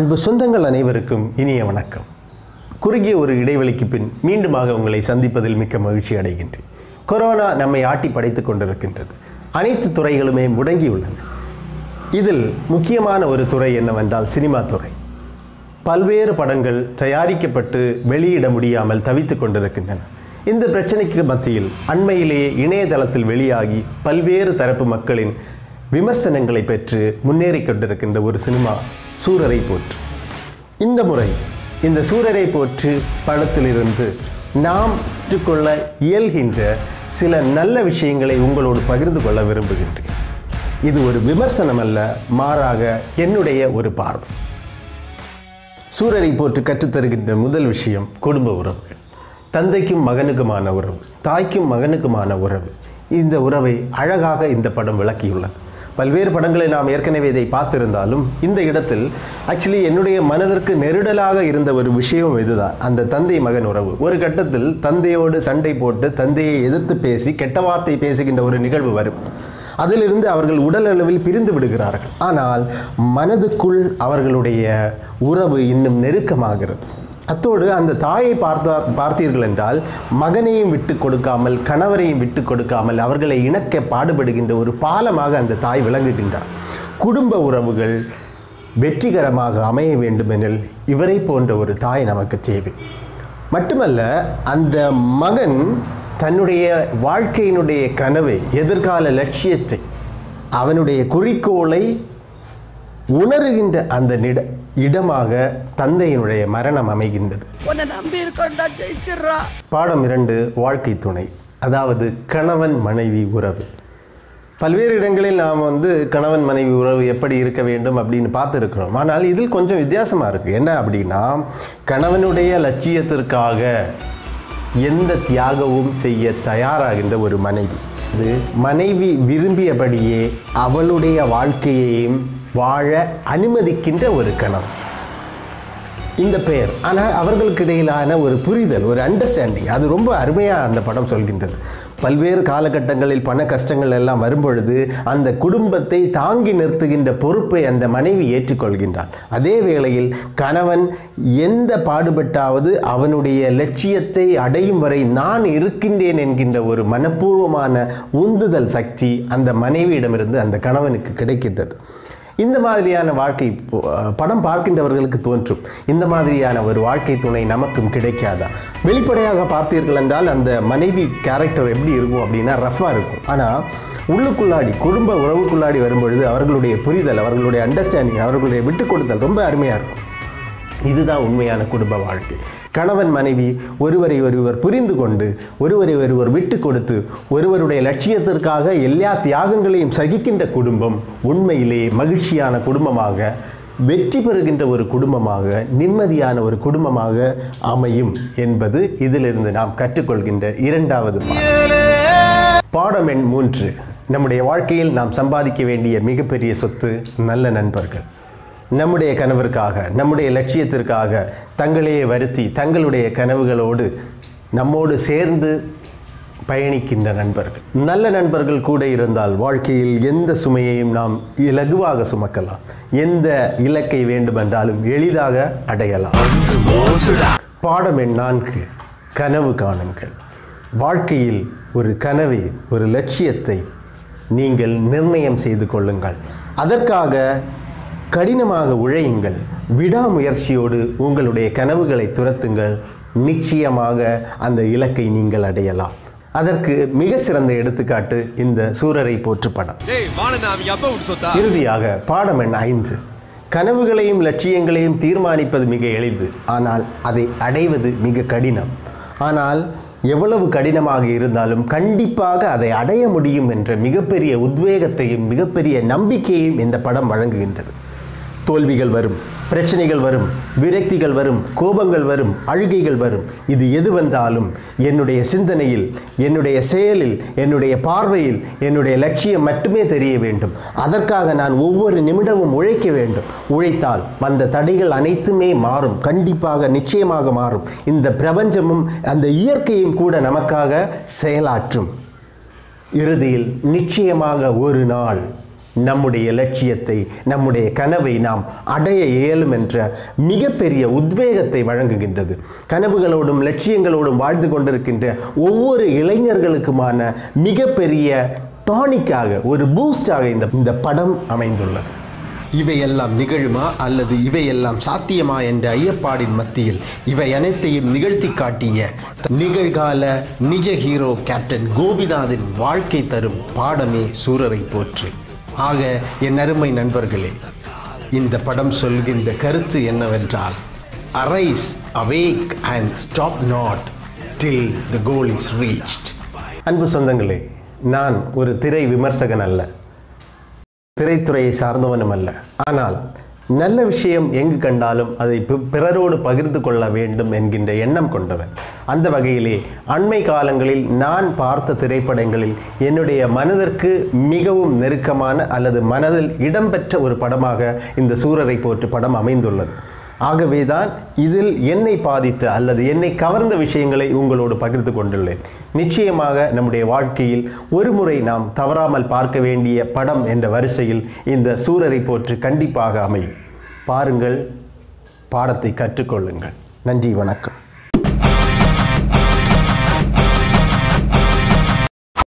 அன்பு சொந்தங்கள் அனைவருக்கும் இனிய வணக்கம் குறுகிய ஒரு இடைவெளிக்கு பின் மீண்டுமாக உங்களை சந்திப்பதில் மிக்க மகிழ்ச்சி அடைகின்றேன் கொரோனா நம்மை ஆட்டி படைத்துக் கொண்டிருக்கின்றது அனைத்து துறைகளுமே முடங்கியுள்ளன இதில் முக்கியமான ஒரு துறை என்னவென்றால் சினிமா துறை பல்வேறு படங்கள் தயாரிக்கப்பட்டு வெளியிட முடியாமல் தவித்துக் கொண்டிருக்கின்றன இந்த பிரச்சனைக்கு மத்தியில் அண்மையிலேயே இணையதளத்தில் வெளியாகி பல்வேறு தரப்பு மக்களின் விமர்சனங்களை பெற்று முன்னேறிக் கொண்டிருக்கின்ற ஒரு சினிமா சூரரை போற்று இந்த முறை இந்த சூரரை போற்று படத்திலிருந்து நாம் பெற்றுக்கொள்ள இயல்கின்ற சில நல்ல விஷயங்களை உங்களோடு பகிர்ந்து கொள்ள விரும்புகின்றேன் இது ஒரு விமர்சனம் அல்ல மாறாக என்னுடைய ஒரு பார்வை சூரரை போற்று கற்றுத்தருகின்ற முதல் விஷயம் குடும்ப உறவுகள் தந்தைக்கும் மகனுக்குமான உறவு தாய்க்கும் மகனுக்குமான உறவு இந்த உறவை அழகாக இந்த படம் விளக்கியுள்ளது பல்வேறு படங்களை நாம் ஏற்கனவே இதை பார்த்திருந்தாலும் இந்த இடத்தில் ஆக்சுவலி என்னுடைய மனதிற்கு நெருடலாக இருந்த ஒரு விஷயம் இதுதான் அந்த தந்தை மகன் உறவு ஒரு கட்டத்தில் தந்தையோடு சண்டை போட்டு தந்தையை எதிர்த்து பேசி கெட்ட வார்த்தை பேசுகின்ற ஒரு நிகழ்வு வரும் அதிலிருந்து அவர்கள் உடல் அளவில் பிரிந்து விடுகிறார்கள் ஆனால் மனதுக்குள் அவர்களுடைய உறவு இன்னும் நெருக்கமாகிறது அத்தோடு அந்த தாயை பார்த்தா பார்த்தீர்கள் என்றால் மகனையும் விட்டு கொடுக்காமல் கணவரையும் விட்டு கொடுக்காமல் அவர்களை இணக்க பாடுபடுகின்ற ஒரு பாலமாக அந்த தாய் விளங்குகின்றார் குடும்ப உறவுகள் வெற்றிகரமாக அமைய வேண்டுமெனில் இவரை போன்ற ஒரு தாய் நமக்கு தேவை மட்டுமல்ல அந்த மகன் தன்னுடைய வாழ்க்கையினுடைய கனவை எதிர்கால லட்சியத்தை அவனுடைய குறிக்கோளை உணர்கின்ற அந்த நிட இடமாக தந்தையினுடைய மரணம் அமைகின்றது உன்னை நம்பி இருக்கோண்டா ஜெயிச்சிடுறா பாடம் இரண்டு வாழ்க்கை துணை அதாவது கணவன் மனைவி உறவு பல்வேறு இடங்களில் நாம் வந்து கணவன் மனைவி உறவு எப்படி இருக்க வேண்டும் அப்படின்னு பார்த்துருக்கிறோம் ஆனால் இதில் கொஞ்சம் வித்தியாசமாக இருக்குது என்ன அப்படின்னா கணவனுடைய லட்சியத்திற்காக எந்த தியாகமும் செய்ய தயாராகின்ற ஒரு மனைவி இது மனைவி விரும்பியபடியே அவளுடைய வாழ்க்கையையும் வாழ அனுமதிக்கின்ற ஒரு கணவன் இந்த பெயர் ஆனால் அவர்களுக்கு இடையிலான ஒரு புரிதல் ஒரு அண்டர்ஸ்டாண்டிங் அது ரொம்ப அருமையாக அந்த படம் சொல்கின்றது பல்வேறு காலகட்டங்களில் பண கஷ்டங்கள் எல்லாம் வரும்பொழுது அந்த குடும்பத்தை தாங்கி நிறுத்துகின்ற பொறுப்பை அந்த மனைவி ஏற்றுக்கொள்கின்றான் அதே வேளையில் கணவன் எந்த பாடுபட்டாவது அவனுடைய லட்சியத்தை அடையும் வரை நான் இருக்கின்றேன் என்கின்ற ஒரு மனப்பூர்வமான உந்துதல் சக்தி அந்த மனைவியிடமிருந்து அந்த கணவனுக்கு கிடைக்கின்றது இந்த மாதிரியான வாழ்க்கை இப்போ, அஹ், படம் பார்க்கின்றவர்களுக்கு தோன்றும் இந்த மாதிரியான ஒரு வாழ்க்கை துணை நமக்கும் கிடைக்காதா வெளிப்படையாக பார்த்தீர்கள் என்றால் அந்த மனைவி கேரக்டர் எப்படி இருக்கும் அப்படின்னா ரஃப்பாக இருக்கும் ஆனால் உள்ளுக்குள்ளாடி குடும்ப உறவுக்குள்ளாடி வரும்பொழுது அவர்களுடைய புரிதல் அவர்களுடைய அண்டர்ஸ்டாண்டிங் அவர்களுடைய விட்டு கொடுத்தல் ரொம்ப அருமையாக இருக்கும் இதுதான் உண்மையான குடும்ப வாழ்க்கை கணவன் மனைவி ஒருவரை ஒருவர் புரிந்து கொண்டு ஒருவரை ஒருவர் விட்டு கொடுத்து ஒருவருடைய லட்சியத்திற்காக எல்லா தியாகங்களையும் சகிக்கின்ற குடும்பம் உண்மையிலே மகிழ்ச்சியான குடும்பமாக வெற்றி பெறுகின்ற ஒரு குடும்பமாக நிம்மதியான ஒரு குடும்பமாக அமையும் என்பது இதிலிருந்து நாம் கற்றுக்கொள்கின்ற இரண்டாவது பாடம் பாடம் எண் மூன்று நம்முடைய வாழ்க்கையில் நாம் சம்பாதிக்க வேண்டிய மிகப்பெரிய சொத்து நல்ல நண்பர்கள் நம்முடைய கனவிற்காக நம்முடைய லட்சியத்திற்காக தங்களையே வருத்தி தங்களுடைய கனவுகளோடு நம்மோடு சேர்ந்து பயணிக்கின்ற நண்பர்கள் நல்ல நண்பர்கள் கூட இருந்தால் வாழ்க்கையில் எந்த சுமையையும் நாம் இலகுவாக சுமக்கலாம் எந்த இலக்கை வேண்டுமென்றாலும் எளிதாக அடையலாம் பாடம் எண் நான்கு கனவு காணுங்கள் வாழ்க்கையில் ஒரு கனவை ஒரு லட்சியத்தை நீங்கள் நிர்ணயம் செய்து கொள்ளுங்கள் அதற்காக கடினமாக உழையுங்கள் விடாமுயற்சியோடு உங்களுடைய கனவுகளை துரத்துங்கள் நிச்சயமாக அந்த இலக்கை நீங்கள் அடையலாம் அதற்கு மிக சிறந்த எடுத்துக்காட்டு இந்த சூரரை போற்று படம் டேய் வாணன் அவங்க அப்பா விட்டு சொத்தா இறுதியாக பாடம் எண் ஐந்து கனவுகளையும் லட்சியங்களையும் தீர்மானிப்பது மிக எளிது ஆனால் அதை அடைவது மிக கடினம் ஆனால் எவ்வளவு கடினமாக இருந்தாலும் கண்டிப்பாக அதை அடைய முடியும் என்ற மிகப்பெரிய உத்வேகத்தையும் மிகப்பெரிய நம்பிக்கையையும் இந்த படம் வழங்குகின்றது தோல்விகள் வரும் பிரச்சனைகள் வரும் விரக்திகள் வரும் கோபங்கள் வரும் அழுகைகள் வரும் இது எது வந்தாலும் என்னுடைய சிந்தனையில் என்னுடைய செயலில் என்னுடைய பார்வையில் என்னுடைய லட்சியம் மட்டுமே தெரிய வேண்டும் அதற்காக நான் ஒவ்வொரு நிமிடமும் உழைக்க வேண்டும் உழைத்தால் அந்த தடைகள் அனைத்துமே மாறும் கண்டிப்பாக நிச்சயமாக மாறும் இந்த பிரபஞ்சமும் அந்த இயற்கையும் கூட நமக்காக செயலாற்றும் இறுதியில் நிச்சயமாக ஒரு நாள் நம்முடைய லட்சியத்தை நம்முடைய கனவை நாம் அடைய இயலும் என்ற மிகப்பெரிய உத்வேகத்தை வழங்குகின்றது கனவுகளோடும் லட்சியங்களோடும் வாழ்ந்து கொண்டிருக்கின்ற ஒவ்வொரு இளைஞர்களுக்குமான மிகப்பெரிய டானிக்காக ஒரு பூஸ்டாக இந்த இந்த படம் அமைந்துள்ளது இவையெல்லாம் நிகழுமா அல்லது இவையெல்லாம் சாத்தியமா என்ற ஐயப்பாடின் மத்தியில் இவை அனைத்தையும் நிகழ்த்தி காட்டிய நிகழ்கால நிஜ ஹீரோ கேப்டன் கோபிநாதின் வாழ்க்கை தரும் பாடமே சூரரை போற்று ஆக என் அருமை நண்பர்களே இந்த படம் சொல்கின்ற கருத்து என்னவென்றால் arise awake and stop not till the goal is reached அன்பு சொந்தங்களே நான் ஒரு திரை விமர்சகன் அல்ல திரைத்துறையை சார்ந்தவனும் அல்ல ஆனால் நல்ல விஷயம் எங்கு கண்டாலும் அதை பி- பிறரோடு பகிர்ந்து கொள்ள வேண்டும் என்கின்ற எண்ணம் கொண்டவன் அந்த வகையிலே அண்மை காலங்களில் நான் பார்த்த திரைப்படங்களில் என்னுடைய மனதிற்கு மிகவும் நெருக்கமான அல்லது மனதில் இடம்பெற்ற ஒரு படமாக இந்த சூரரை போற்று படம் அமைந்துள்ளது ஆகவேதான் இதில் என்னை பாதித்த அல்லது என்னை கவர்ந்த விஷயங்களை உங்களோடு பகிர்ந்து கொண்டுள்ளேன் நிச்சயமாக நம்முடைய வாழ்க்கையில் ஒரு முறை நாம் தவறாமல் பார்க்க வேண்டிய படம் என்ற வரிசையில் இந்த சூரரை போற்று கண்டிப்பாக அமையும் பாருங்கள் பாடத்தை கற்றுக்கொள்ளுங்கள் நன்றி வணக்கம்